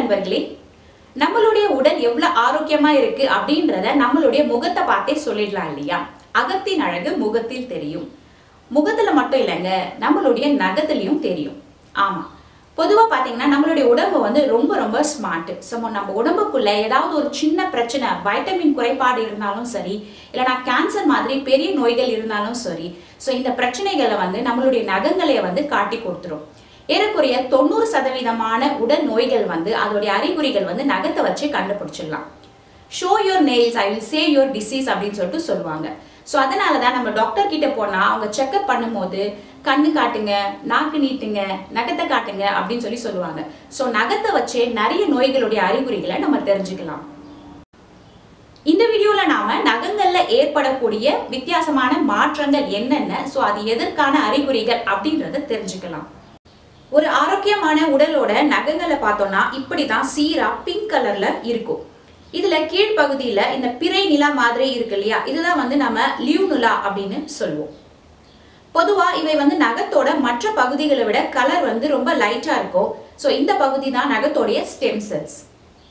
நண்பர்களே நம்மளுடைய உடல் எவ்வளவு ஆரோக்கியமா இருக்கு அப்படின்றத நம்மளுடைய முகத்தை பார்த்தே சொல்லிடலாம் இல்லையா அகத்தின் அழகு முகத்தில் தெரியும் முகத்துல மட்டும் இல்லைங்க நம்மளுடைய நகத்துலயும் தெரியும் ஆமா பொதுவா பாத்தீங்கன்னா நம்மளுடைய உடம்பு வந்து ரொம்ப ரொம்ப ஸ்மார்ட் ஸோ நம்ம உடம்புக்குள்ள ஏதாவது ஒரு சின்ன பிரச்சனை வைட்டமின் குறைபாடு இருந்தாலும் சரி இல்லைனா கேன்சர் மாதிரி பெரிய நோய்கள் இருந்தாலும் சரி ஸோ இந்த பிரச்சனைகளை வந்து நம்மளுடைய நகங்களை வந்து காட்டி கொடுத்துரும் ஏறக்குறைய தொண்ணூறு சதவீதமான உடல் நோய்கள் வந்து அதோடைய அறிகுறிகள் வந்து நகத்தை வச்சு கண்டுபிடிச்சிடலாம் show your nails I will say your disease அப்படின்னு சொல்லிட்டு சொல்லுவாங்க ஸோ அதனால தான் நம்ம டாக்டர் கிட்ட போனால் அவங்க செக்அப் பண்ணும்போது கண்ணு காட்டுங்க நாக்கு நீட்டுங்க நகத்தை காட்டுங்க அப்படின்னு சொல்லி சொல்லுவாங்க ஸோ நகத்தை வச்சே நிறைய நோய்களுடைய அறிகுறிகளை நம்ம தெரிஞ்சுக்கலாம் இந்த வீடியோல நாம நகங்கள்ல ஏற்படக்கூடிய வித்தியாசமான மாற்றங்கள் என்னென்ன ஸோ அது எதற்கான அறிகுறிகள் அப்படின்றத தெரிஞ்சுக்கலாம் ஒரு ஆரோக்கியமான உடலோட நகங்களை பார்த்தோம்னா இப்படிதான் சீரா பிங்க் கலர்ல இருக்கும் இதுல கீழ்ப்பகுதியில இந்த பிறை நிலா மாதிரி இருக்கு இல்லையா இதுதான் வந்து நம்ம லியூனுலா அப்படின்னு சொல்லுவோம் பொதுவா இவை வந்து நகத்தோட மற்ற பகுதிகளை விட கலர் வந்து ரொம்ப லைட்டா இருக்கும் ஸோ இந்த பகுதி தான் நகத்தோடைய ஸ்டெம் செல்ஸ்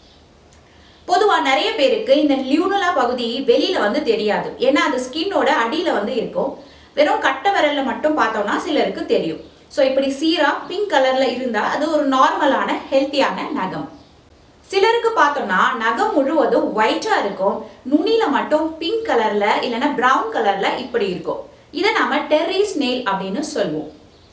பொதுவா நிறைய பேருக்கு இந்த லியூனுலா பகுதி வெளியில வந்து தெரியாது ஏன்னா அது ஸ்கின்னோட அடியில வந்து இருக்கும் வெறும் கட்டை விரல்ல மட்டும் பார்த்தோம்னா சிலருக்கு தெரியும் ஸோ இப்படி சீரா பிங்க் கலர்ல இருந்தா அது ஒரு நார்மலான ஹெல்த்தியான நகம் சிலருக்கு பார்த்தோம்னா நகம் முழுவதும் ஒயிட்டா இருக்கும் நுனியில மட்டும் பிங்க் கலர்ல இல்லைன்னா பிரவுன் கலர்ல இப்படி இருக்கும் இதை நாம டெர்ரிஸ் நெயில் அப்படின்னு சொல்லுவோம்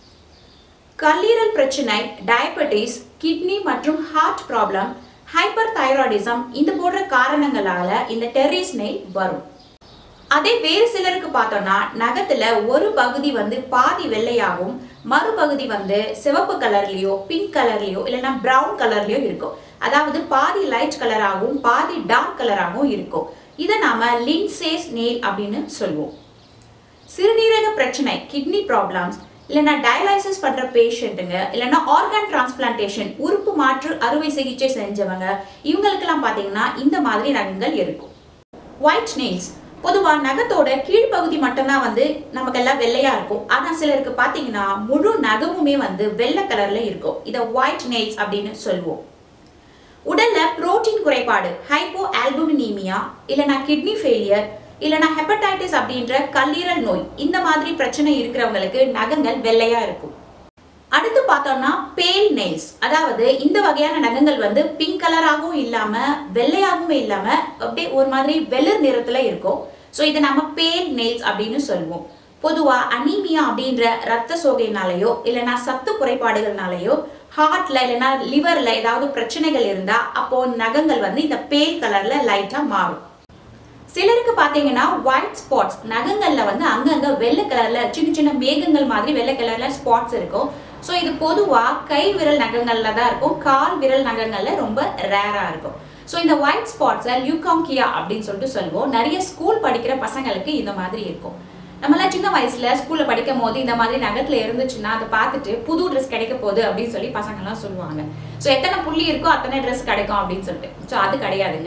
கல்லீரல் பிரச்சனை டயபெட்டிஸ் கிட்னி மற்றும் ஹார்ட் ப்ராப்ளம் ஹைப்பர் தைராய்டிசம் இது போன்ற காரணங்களால இந்த டெர்ரிஸ் நெயில் வரும் அதே வேறு சிலருக்கு பார்த்தோம்னா நகத்துல ஒரு பகுதி வந்து பாதி வெள்ளையாகவும் மறுபகுதி வந்து சிவப்பு கலர்லயோ பிங்க் கலர்லயோ இல்லைன்னா பிரவுன் கலர்லயோ இருக்கும் அதாவது பாதி லைட் கலராகவும் பாதி டார்க் கலராகவும் இருக்கும் இதை நாம லின்சேஸ் நெயில் அப்படின்னு சொல்லுவோம் சிறுநீரக பிரச்சனை கிட்னி ப்ராப்ளம்ஸ் இல்லைன்னா டயாலிசிஸ் பண்ற பேஷண்ட்டுங்க இல்லைன்னா ஆர்கான் டிரான்ஸ்பிளான்டேஷன் உறுப்பு மாற்று அறுவை சிகிச்சை செஞ்சவங்க இவங்களுக்கெல்லாம் பார்த்தீங்கன்னா இந்த மாதிரி நகங்கள் இருக்கும் ஒயிட் நெயில்ஸ் பொதுவாக நகத்தோட கீழ்ப்பகுதி மட்டும்தான் வந்து நமக்கெல்லாம் வெள்ளையா இருக்கும் ஆனால் சிலருக்கு பார்த்தீங்கன்னா முழு நகமுமே வந்து வெள்ளை கலர்ல இருக்கும் இதை ஒயிட் நெயில்ஸ் அப்படின்னு சொல்லுவோம் உடல்ல புரோட்டீன் குறைபாடு ஹைப்போ ஆல்புமினீமியா இல்லைனா கிட்னி ஃபெயிலியர் இல்லைனா ஹெப்படைட்டிஸ் அப்படின்ற கல்லீரல் நோய் இந்த மாதிரி பிரச்சனை இருக்கிறவங்களுக்கு நகங்கள் வெள்ளையா இருக்கும் அடுத்து பார்த்தோம்னா பேல் நெயில்ஸ் அதாவது இந்த வகையான நகங்கள் வந்து பிங்க் கலராகவும் இல்லாம வெள்ளையாகவும் இல்லாம அப்படியே ஒரு மாதிரி வெளிர் நிறத்துல இருக்கும் ஸோ இதை நம்ம பேல் நெயில்ஸ் அப்படின்னு சொல்லுவோம் பொதுவா அனீமியா அப்படின்ற ரத்த சோகைனாலேயோ இல்லைன்னா சத்து குறைபாடுகள்னாலேயோ ஹார்ட்ல இல்லைன்னா லிவர்ல ஏதாவது பிரச்சனைகள் இருந்தா அப்போ நகங்கள் வந்து இந்த பேல் கலர்ல லைட்டா மாறும் சிலருக்கு பார்த்தீங்கன்னா ஒயிட் ஸ்பாட்ஸ் நகங்கள்ல வந்து அங்கங்க வெள்ளை கலர்ல சின்ன சின்ன மேகங்கள் மாதிரி வெள்ளை கலர்ல ஸ்பாட்ஸ் இருக்கும் ஸோ இது பொதுவாக கை விரல் நகங்கள்ல தான் இருக்கும் கால் விரல் நகங்கள்ல ரொம்ப ரேரா இருக்கும் ஸோ இந்த ஒயிட் ஸ்பாட்ஸை லியூகாங்கியா அப்படின்னு சொல்லிட்டு சொல்லுவோம் நிறைய ஸ்கூல் படிக்கிற பசங்களுக்கு இந்த மாதிரி இருக்கும் நம்மளாம் சின்ன வயசுல ஸ்கூல்ல படிக்கும் போது இந்த மாதிரி நகத்துல இருந்துச்சுன்னா அதை பார்த்துட்டு புது ட்ரெஸ் கிடைக்க போகுது அப்படின்னு சொல்லி பசங்கள்லாம் சொல்லுவாங்க ஸோ எத்தனை புள்ளி இருக்கோ அத்தனை ட்ரெஸ் கிடைக்கும் அப்படின்னு சொல்லிட்டு ஸோ அது கிடையாதுங்க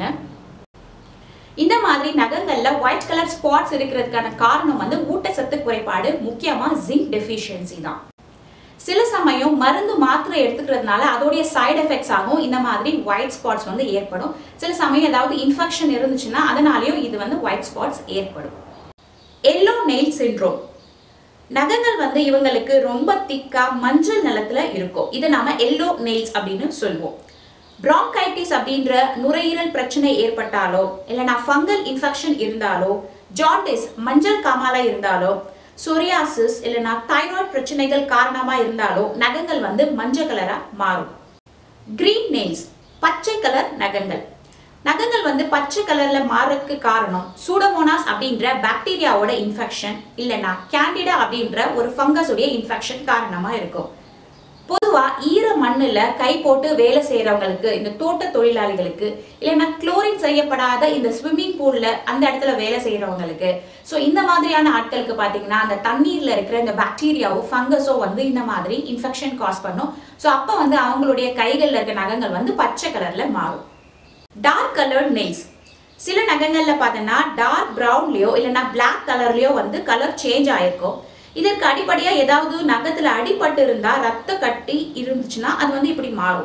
இந்த மாதிரி நகங்கள்ல ஒயிட் கலர் ஸ்பாட்ஸ் இருக்கிறதுக்கான காரணம் வந்து ஊட்டச்சத்து குறைபாடு முக்கியமா ஜிங்க் டெஃபிஷியன்சி தான் சில சமயம் மருந்து மாத்திரை எடுத்துக்கிறதுனால அதோடைய சைடு எஃபெக்ட்ஸ் ஆகும் இந்த மாதிரி ஒயிட் ஸ்பாட்ஸ் வந்து ஏற்படும் சில சமயம் ஏதாவது இன்ஃபெக்ஷன் இருந்துச்சுன்னா அதனாலயும் இது வந்து ஒயிட் ஸ்பாட்ஸ் ஏற்படும் எல்லோ நெயில் சிண்ட்ரோம் நகங்கள் வந்து இவங்களுக்கு ரொம்ப திக்கா மஞ்சள் நிலத்துல இருக்கும் இதை நாம எல்லோ நெயில்ஸ் அப்படின்னு சொல்லுவோம் பிராங்கைட்டிஸ் அப்படின்ற நுரையீரல் பிரச்சனை ஏற்பட்டாலோ இல்லைனா ஃபங்கல் இன்ஃபெக்ஷன் இருந்தாலோ ஜாண்டிஸ் மஞ்சள் காமாலா இருந்தாலோ சொரியாசிஸ் இல்லைனா தைராய்டு பிரச்சனைகள் காரணமா இருந்தாலோ நகங்கள் வந்து மஞ்சள் கலரா மாறும் கிரீன் நெயில்ஸ் பச்சை கலர் நகங்கள் நகங்கள் வந்து பச்சை கலர்ல மாறதுக்கு காரணம் சூடமோனாஸ் அப்படின்ற பாக்டீரியாவோட இன்ஃபெக்ஷன் இல்லைன்னா கேண்டிடா அப்படின்ற ஒரு ஃபங்கஸ் உடைய இன்ஃபெக்ஷன் காரணமா இருக்கும் பொதுவா ஈர மண்ணுல கை போட்டு வேலை செய்யறவங்களுக்கு இந்த தோட்ட தொழிலாளிகளுக்கு இல்லைன்னா குளோரின் செய்யப்படாத இந்த ஸ்விம்மிங் பூல்ல அந்த இடத்துல வேலை செய்யறவங்களுக்கு ஸோ இந்த மாதிரியான ஆட்களுக்கு பாத்தீங்கன்னா அந்த தண்ணீர்ல இருக்கிற இந்த பாக்டீரியாவோ ஃபங்கஸோ வந்து இந்த மாதிரி இன்ஃபெக்ஷன் காஸ் பண்ணும் ஸோ அப்ப வந்து அவங்களுடைய கைகள்ல இருக்க நகங்கள் வந்து பச்சை கலர்ல மாறும் டார்க் கலர்ட் நெயில்ஸ் சில நகங்கள்ல பார்த்தோன்னா டார்க் ப்ரௌன்லயோ இல்லைன்னா பிளாக் கலர்லயோ வந்து கலர் சேஞ்ச் ஆயிருக்கும் இதற்கு அடிப்படையா ஏதாவது நகத்துல அடிபட்டு இருந்தா ரத்த கட்டி இருந்துச்சுன்னா அது வந்து இப்படி மாறும்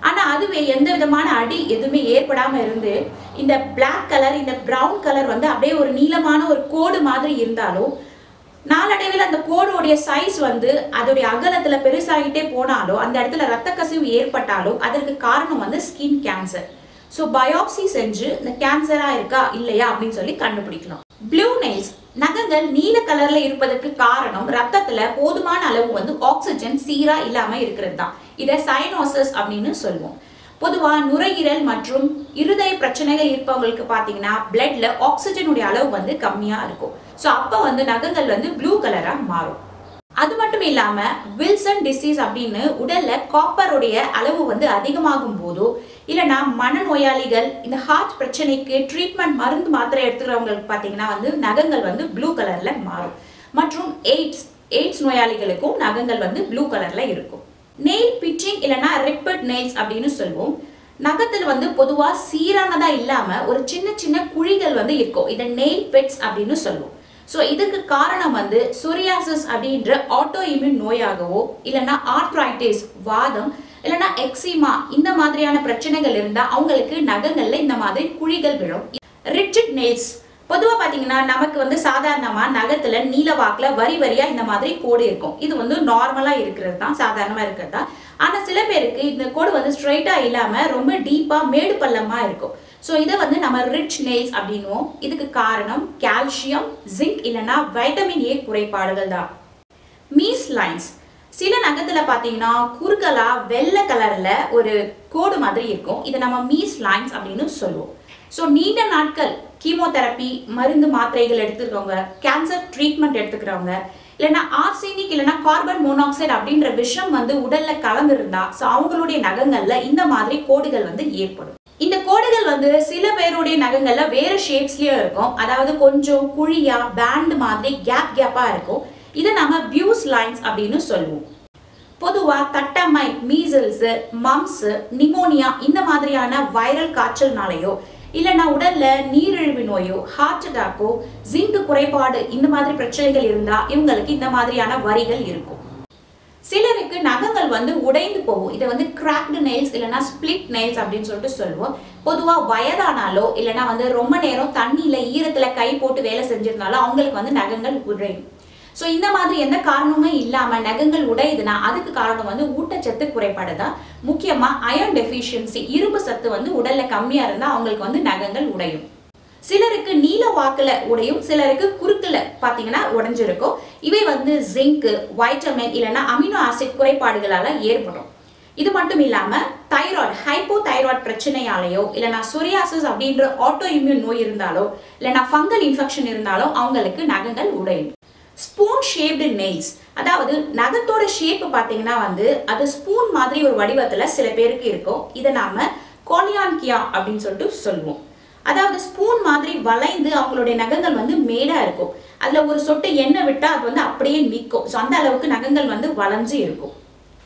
ஆனா அதுவே எந்த விதமான அடி எதுவுமே ஏற்படாம இருந்து இந்த Black கலர் இந்த brown கலர் வந்து அப்படியே ஒரு நீளமான ஒரு கோடு மாதிரி இருந்தாலும் நாளடைவில் அந்த கோடோடைய சைஸ் வந்து அதோடைய அகலத்துல பெருசாகிட்டே போனாலோ அந்த இடத்துல ரத்த கசிவு ஏற்பட்டாலோ அதற்கு காரணம் வந்து ஸ்கின் கேன்சர் ஸோ பயாப்சி செஞ்சு இந்த கேன்சரா இருக்கா இல்லையா அப்படின்னு சொல்லி கண்டுபிடிக்கலாம் ப்ளூ நெயில்ஸ் நகங்கள் நீல கலர்ல இருப்பதற்கு காரணம் ரத்தத்துல போதுமான அளவு வந்து ஆக்சிஜன் சீரா இல்லாம இருக்கிறது தான் இதை சைனோசஸ் அப்படின்னு சொல்லுவோம் பொதுவா நுரையீரல் மற்றும் இருதய பிரச்சனைகள் இருப்பவங்களுக்கு பாத்தீங்கன்னா பிளட்ல ஆக்சிஜனுடைய அளவு வந்து கம்மியா இருக்கும் ஸோ அப்ப வந்து நகங்கள் வந்து ப்ளூ கலரா மாறும் அது மட்டும் இல்லாம வில்சன் டிசீஸ் அப்படின்னு உடல்ல காப்பருடைய அளவு வந்து அதிகமாகும் போதோ இல்லைன்னா மனநோயாளிகள் இந்த ஹார்ட் பிரச்சனைக்கு ட்ரீட்மெண்ட் மருந்து மாத்திரை எடுத்துக்கிறவங்களுக்கு பார்த்தீங்கன்னா வந்து நகங்கள் வந்து ப்ளூ கலர்ல மாறும் மற்றும் எய்ட்ஸ் எய்ட்ஸ் நோயாளிகளுக்கும் நகங்கள் வந்து ப்ளூ கலர்ல இருக்கும் நெயில் பிச்சிங் இல்லைன்னா ரிப்பட் நெயில்ஸ் அப்படின்னு சொல்லுவோம் நகத்தில் வந்து பொதுவா சீரானதா இல்லாம ஒரு சின்ன சின்ன குழிகள் வந்து இருக்கும் இதை நெயில் பெட்ஸ் அப்படின்னு சொல்லுவோம் ஸோ இதுக்கு காரணம் வந்து சொரியாசிஸ் அப்படின்ற ஆட்டோ இம்யூன் நோயாகவோ இல்லைன்னா ஆர்த்ரைட்டிஸ் வாதம் இல்லைன்னா எக்ஸிமா இந்த மாதிரியான பிரச்சனைகள் இருந்தால் அவங்களுக்கு நகங்கள்ல இந்த மாதிரி குழிகள் விழும் ரிச்சிட் நெயில்ஸ் பொதுவாக பார்த்தீங்கன்னா நமக்கு வந்து சாதாரணமாக நகத்துல நீல வாக்கில் வரி வரியா இந்த மாதிரி கோடு இருக்கும் இது வந்து நார்மலாக இருக்கிறது தான் சாதாரணமாக இருக்கிறது தான் ஆனால் சில பேருக்கு இந்த கோடு வந்து ஸ்ட்ரைட்டாக இல்லாமல் ரொம்ப டீப்பாக மேடு பள்ளமாக இருக்கும் ஸோ இதை வந்து நம்ம ரிச் நெயில்ஸ் அப்படின்னுவோம் இதுக்கு காரணம் கால்சியம் ஜிங்க் இல்லைன்னா வைட்டமின் ஏ குறைபாடுகள் தான் மீஸ் லைன்ஸ் சில நகத்துல பார்த்தீங்கன்னா குறுகலா வெள்ளை கலர்ல ஒரு கோடு மாதிரி இருக்கும் இதை நம்ம மீஸ் லைன்ஸ் அப்படின்னு சொல்லுவோம் ஸோ நீண்ட நாட்கள் கீமோதெரப்பி மருந்து மாத்திரைகள் எடுத்துக்கிறவங்க கேன்சர் ட்ரீட்மெண்ட் எடுத்துக்கிறவங்க இல்லைன்னா ஆர்சேனிக் இல்லைன்னா கார்பன் மோனாக்சைடு அப்படின்ற விஷம் வந்து உடல்ல கலந்துருந்தா ஸோ அவங்களுடைய நகங்கள்ல இந்த மாதிரி கோடுகள் வந்து ஏற்படும் இந்த கோடுகள் வந்து சில பேருடைய நகங்கள்ல வேற ஷேப்ஸ்லயும் இருக்கும் அதாவது கொஞ்சம் குழியா பேண்ட் மாதிரி கேப் கேப்பா இருக்கும் இதை நம்ம பியூஸ் லைன்ஸ் அப்படின்னு சொல்லுவோம் பொதுவா தட்டம்மை மீசல்ஸ் மம்ஸ் நிமோனியா இந்த மாதிரியான வைரல் காய்ச்சல்னாலேயோ இல்லைன்னா உடல்ல நீரிழிவு நோயோ ஹார்ட் அட்டாக்கோ ஜிங்க் குறைபாடு இந்த மாதிரி பிரச்சனைகள் இருந்தா இவங்களுக்கு இந்த மாதிரியான வரிகள் இருக்கும் சிலருக்கு நகங்கள் வந்து உடைந்து போகும் இதை வந்து கிராக்டு நெயில்ஸ் இல்லைன்னா ஸ்பிளிட் நெயில்ஸ் அப்படின்னு சொல்லிட்டு சொல்லுவோம் பொதுவா வயதானாலோ இல்லைன்னா வந்து ரொம்ப நேரம் தண்ணியில ஈரத்துல கை போட்டு வேலை செஞ்சிருந்தாலோ அவங்களுக்கு வந்து நகங்கள் உடையும் ஸோ இந்த மாதிரி எந்த காரணமுமே இல்லாம நகங்கள் உடையுதுன்னா அதுக்கு காரணம் வந்து ஊட்டச்சத்து குறைபாடு தான் முக்கியமா அயர்ன் டெஃபிஷியன்சி இரும்பு சத்து வந்து உடல்ல கம்மியா இருந்தா அவங்களுக்கு வந்து நகங்கள் உடையும் சிலருக்கு நீல வாக்குல உடையும் சிலருக்கு குறுக்குல பாத்தீங்கன்னா உடைஞ்சிருக்கும் இவை வந்து ஜிங்க் வைட்டமின் இல்லைன்னா அமினோ ஆசிட் குறைபாடுகளால ஏற்படும் இது மட்டும் இல்லாம தைராய்டு ஹைப்போ தைராய்டு பிரச்சனையாலேயோ இல்லைனா சொரியாசிஸ் அப்படின்ற ஆட்டோ இம்யூன் நோய் இருந்தாலோ இல்லைனா ஃபங்கல் இன்ஃபெக்ஷன் இருந்தாலோ அவங்களுக்கு நகங்கள் உடையும் ஸ்பூன் ஷேப்டு நெயில்ஸ் அதாவது நகத்தோட ஷேப் பார்த்தீங்கன்னா வந்து அது ஸ்பூன் மாதிரி ஒரு வடிவத்துல சில பேருக்கு இருக்கும் இதை நாம கோலியான்கியா அப்படின்னு சொல்லிட்டு சொல்லுவோம் அதாவது ஸ்பூன் மாதிரி வளைந்து அவங்களுடைய நகங்கள் வந்து மேடா இருக்கும் அதுல ஒரு சொட்டு எண்ணெய் விட்டா அது வந்து அப்படியே நிற்கும் ஸோ அந்த அளவுக்கு நகங்கள் வந்து வளைஞ்சு இருக்கும்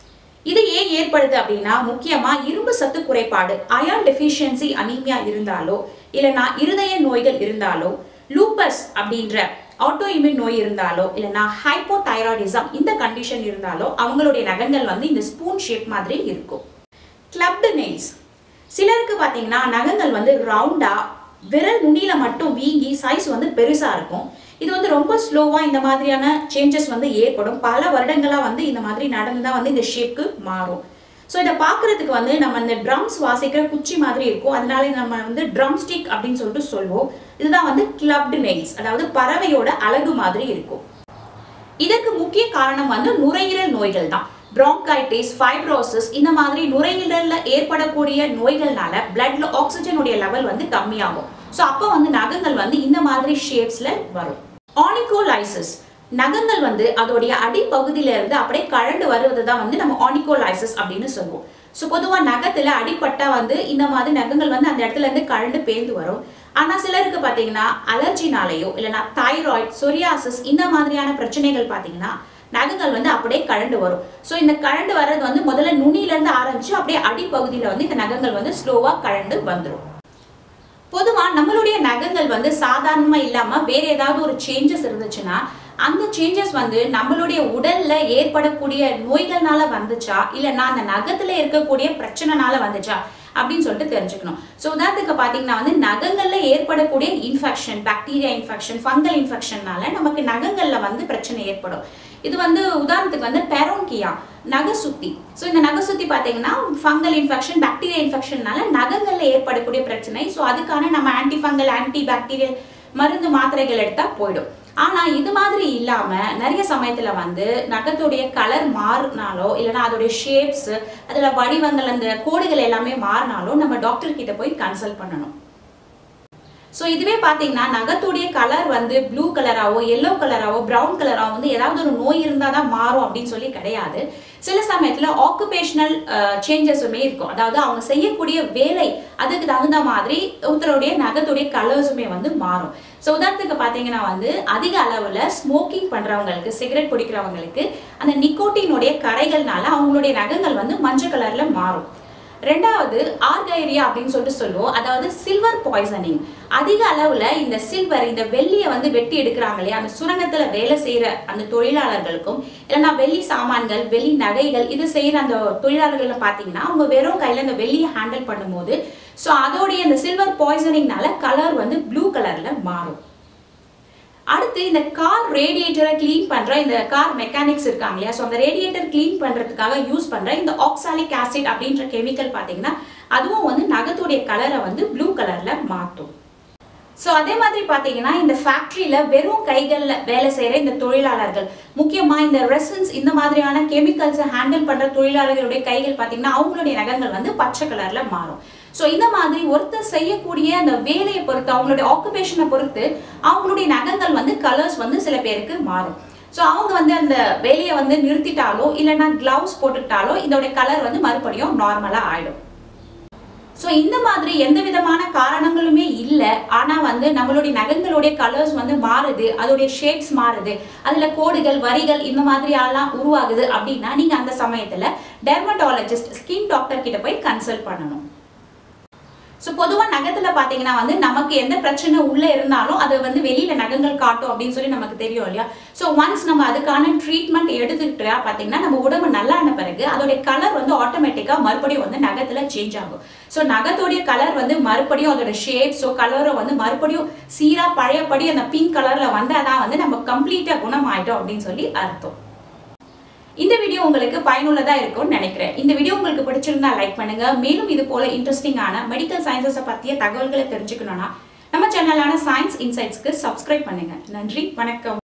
இது ஏன் ஏற்படுது அப்படின்னா முக்கியமா இரும்பு சத்து குறைபாடு அயர்ன் டெஃபிஷியன்சி அனீமியா இருந்தாலோ இல்லைன்னா இருதய நோய்கள் இருந்தாலோ லூப்பஸ் அப்படின்ற ஆட்டோ இம்யூன் நோய் இருந்தாலோ இல்லைன்னா ஹைப்போதைராய்டிசம் இந்த கண்டிஷன் இருந்தாலோ அவங்களுடைய நகங்கள் வந்து இந்த ஸ்பூன் ஷேப் மாதிரி இருக்கும் கிளப்டு நெயில்ஸ் சிலருக்கு பார்த்தீங்கன்னா நகங்கள் வந்து ரவுண்டா விரல் நுனியில மட்டும் வீங்கி சைஸ் வந்து பெருசா இருக்கும் இது வந்து ரொம்ப ஸ்லோவா இந்த மாதிரியான சேஞ்சஸ் வந்து ஏற்படும் பல வருடங்களா வந்து இந்த மாதிரி நடந்து தான் வந்து இந்த ஷேப்க்கு மாறும் ஸோ இதை பார்க்கறதுக்கு வந்து நம்ம இந்த ட்ரம்ஸ் வாசிக்கிற குச்சி மாதிரி இருக்கும் அதனால நம்ம வந்து ட்ரம் ஸ்டிக் அப்படின்னு சொல்லிட்டு சொல்லுவோம் இதுதான் வந்து கிளப்டு நெயில்ஸ் அதாவது பறவையோட அழகு மாதிரி இருக்கும் இதற்கு முக்கிய காரணம் வந்து நுரையீரல் நோய்கள் தான் bronchitis ஃபைப்ரோசிஸ் இந்த மாதிரி நுரையீரல்ல ஏற்படக்கூடிய நோய்கள்னால பிளட்ல ஆக்சிஜனுடைய லெவல் வந்து கம்மியாகும் ஸோ அப்போ வந்து நகங்கள் வந்து இந்த மாதிரி ஷேப்ஸ்ல வரும் ஆனிகோலைசிஸ் நகங்கள் வந்து அதோடைய அடிப்பகுதியில இருந்து அப்படியே கழண்டு வருவது தான் வந்து நம்ம ஆனிகோலைசிஸ் அப்படின்னு சொல்லுவோம் ஸோ பொதுவாக நகத்துல அடிப்பட்டா வந்து இந்த மாதிரி நகங்கள் வந்து அந்த இடத்துல இருந்து கழண்டு பேர்ந்து வரும் ஆனா சிலருக்கு பார்த்தீங்கன்னா அலர்ஜினாலேயோ இல்லைன்னா தைராய்டு சொரியாசிஸ் இந்த மாதிரியான பிரச்சனைகள் பார்த்தீங்கன்னா நகங்கள் வந்து அப்படியே கழண்டு வரும் ஸோ இந்த கழண்டு வர்றது வந்து முதல்ல நுனியில இருந்து ஆரம்பிச்சு அப்படியே அடிப்பகுதியில வந்து இந்த நகங்கள் வந்து ஸ்லோவா கழண்டு வந்துடும் பொதுவா நம்மளுடைய நகங்கள் வந்து சாதாரணமா இல்லாம வேற ஏதாவது ஒரு சேஞ்சஸ் இருந்துச்சுன்னா அந்த சேஞ்சஸ் வந்து நம்மளுடைய உடல்ல ஏற்படக்கூடிய நோய்கள்னால வந்துச்சா இல்லைன்னா அந்த நகத்துல இருக்கக்கூடிய பிரச்சனைனால வந்துச்சா அப்படின்னு சொல்லிட்டு தெரிஞ்சுக்கணும் ஸோ உதாரணத்துக்கு பார்த்தீங்கன்னா வந்து நகங்கள்ல ஏற்படக்கூடிய இன்ஃபெக்ஷன் பாக்டீரியா இன்ஃபெக்ஷன் ஃபங்கல் இன்ஃபெக்ஷன்னால நமக்கு நகங்கள்ல வந்து பிரச்சனை ஏற்படும் இது வந்து உதாரணத்துக்கு வந்து பெரோன்கியா நகை சுத்தி ஸோ இந்த நகை சுத்தி பார்த்தீங்கன்னா ஃபங்கல் இன்ஃபெக்ஷன் பாக்டீரியா இன்ஃபெக்ஷன்னால நகங்கள்ல ஏற்படக்கூடிய பிரச்சனை ஸோ அதுக்கான நம்ம ஆன்டி ஃபங்கல் ஆன்டி பாக்டீரியல் மருந்து மாத்திரைகள் எடுத்தா போயிடும் ஆனா இது மாதிரி இல்லாம நிறைய சமயத்துல வந்து நகத்துடைய கலர் மாறினாலோ இல்லைன்னா அதோடைய ஷேப்ஸ் அதுல வடிவங்கள் அந்த கோடுகள் எல்லாமே மாறினாலும் நம்ம டாக்டர் கிட்ட போய் கன்சல்ட் பண்ணணும் ஸோ இதுவே பார்த்தீங்கன்னா நகத்துடைய கலர் வந்து ப்ளூ கலராவோ எல்லோ கலராவோ ப்ரௌன் கலராவோ வந்து ஏதாவது ஒரு நோய் இருந்தால் தான் மாறும் அப்படின்னு சொல்லி கிடையாது சில சமயத்தில் ஆக்குபேஷனல் சேஞ்சஸுமே இருக்கும் அதாவது அவங்க செய்யக்கூடிய வேலை அதுக்கு தகுந்த மாதிரி ஒருத்தருடைய நகத்துடைய கலர்ஸுமே வந்து மாறும் ஸோ உதாரணத்துக்கு பார்த்தீங்கன்னா வந்து அதிக அளவில் ஸ்மோக்கிங் பண்ணுறவங்களுக்கு சிகரெட் பிடிக்கிறவங்களுக்கு அந்த நிக்கோட்டினுடைய கரைகள்னால அவங்களுடைய நகங்கள் வந்து மஞ்சள் கலரில் மாறும் ரெண்டாவது ஆர்கைரியா அப்படின்னு சொல்லிட்டு சொல்லுவோம் அதாவது சில்வர் பாய்சனிங் அதிக அளவுல இந்த சில்வர் இந்த வெள்ளியை வந்து வெட்டி எடுக்கிறாங்க இல்லையா அந்த சுரங்கத்துல வேலை செய்யற அந்த தொழிலாளர்களுக்கும் இல்லைன்னா வெள்ளி சாமான்கள் வெள்ளி நகைகள் இது செய்யற அந்த தொழிலாளர்கள் பாத்தீங்கன்னா அவங்க வெறும் கையில இந்த வெள்ளியை ஹேண்டில் பண்ணும்போது ஸோ அதோடைய இந்த சில்வர் பாய்சனிங்னால கலர் வந்து ப்ளூ கலர்ல மாறும் அடுத்து இந்த கார் ரேடியேட்டரை க்ளீன் பண்ற இந்த கார் மெக்கானிக்ஸ் இருக்காங்க இல்லையா ஸோ அந்த ரேடியேட்டர் க்ளீன் பண்றதுக்காக யூஸ் பண்ற இந்த ஆக்சாலிக் ஆசிட் அப்படின்ற கெமிக்கல் பார்த்தீங்கன்னா அதுவும் வந்து நகத்துடைய கலரை வந்து ப்ளூ கலர்ல மாற்றும் ஸோ அதே மாதிரி பார்த்தீங்கன்னா இந்த ஃபேக்ட்ரியில் வெறும் கைகளில் வேலை செய்கிற இந்த தொழிலாளர்கள் முக்கியமாக இந்த ரெசன்ஸ் இந்த மாதிரியான கெமிக்கல்ஸை ஹேண்டில் பண்ணுற தொழிலாளர்களுடைய கைகள் பார்த்தீங்கன்னா அவங்களுடைய நகங்கள் வந்து பச்சை கலரில் மாறும் ஸோ இந்த மாதிரி ஒருத்தர் செய்யக்கூடிய அந்த வேலையை பொறுத்து அவங்களுடைய ஆக்குபேஷனை பொறுத்து அவங்களுடைய நகங்கள் வந்து கலர்ஸ் வந்து சில பேருக்கு மாறும் ஸோ அவங்க வந்து அந்த வேலையை வந்து நிறுத்திட்டாலோ இல்லைன்னா கிளவுஸ் போட்டுக்கிட்டாலோ இதோடைய கலர் வந்து மறுபடியும் நார்மலாக ஆயிடும் ஸோ இந்த மாதிரி எந்த விதமான காரணங்களுமே இல்லை ஆனால் வந்து நம்மளுடைய நகங்களுடைய கலர்ஸ் வந்து மாறுது அதோடைய ஷேப்ஸ் மாறுது அதில் கோடுகள் வரிகள் இந்த மாதிரி எல்லாம் உருவாகுது அப்படின்னா நீங்கள் அந்த சமயத்தில் டெர்மட்டாலஜிஸ்ட் ஸ்கின் டாக்டர் கிட்ட போய் கன்சல்ட் பண்ணணும் ஸோ பொதுவாக நகத்தில் பார்த்தீங்கன்னா வந்து நமக்கு எந்த பிரச்சனை உள்ளே இருந்தாலும் அது வந்து வெளியில் நகங்கள் காட்டும் அப்படின்னு சொல்லி நமக்கு தெரியும் இல்லையா ஸோ ஒன்ஸ் நம்ம அதுக்கான ட்ரீட்மெண்ட் எடுத்துக்கிட்டா பார்த்தீங்கன்னா நம்ம உடம்பு நல்லான பிறகு அதோடைய கலர் வந்து ஆட்டோமேட்டிக்காக மறுபடியும் வந்து நகத்தில் சேஞ்ச் ஆகும் ஸோ நகத்தோடைய கலர் வந்து மறுபடியும் அதோட ஷேப்ஸோ கலரோ வந்து மறுபடியும் சீராக பழையபடி அந்த பிங்க் கலரில் வந்து அதான் வந்து நம்ம கம்ப்ளீட்டாக குணமாயிட்டோம் அப்படின்னு சொல்லி அர்த்தம் இந்த வீடியோ உங்களுக்கு பயனுள்ளதா இருக்கும்னு நினைக்கிறேன் இந்த வீடியோ உங்களுக்கு பிடிச்சிருந்தா லைக் பண்ணுங்க மேலும் இது போல இன்ட்ரெஸ்டிங்கான மெடிக்கல் சயின்சஸை பற்றிய தகவல்களை தெரிஞ்சுக்கணும்னா நம்ம சேனலான சயின்ஸ் இன்சைட்ஸ்க்கு சப்ஸ்கிரைப் பண்ணுங்க நன்றி வணக்கம்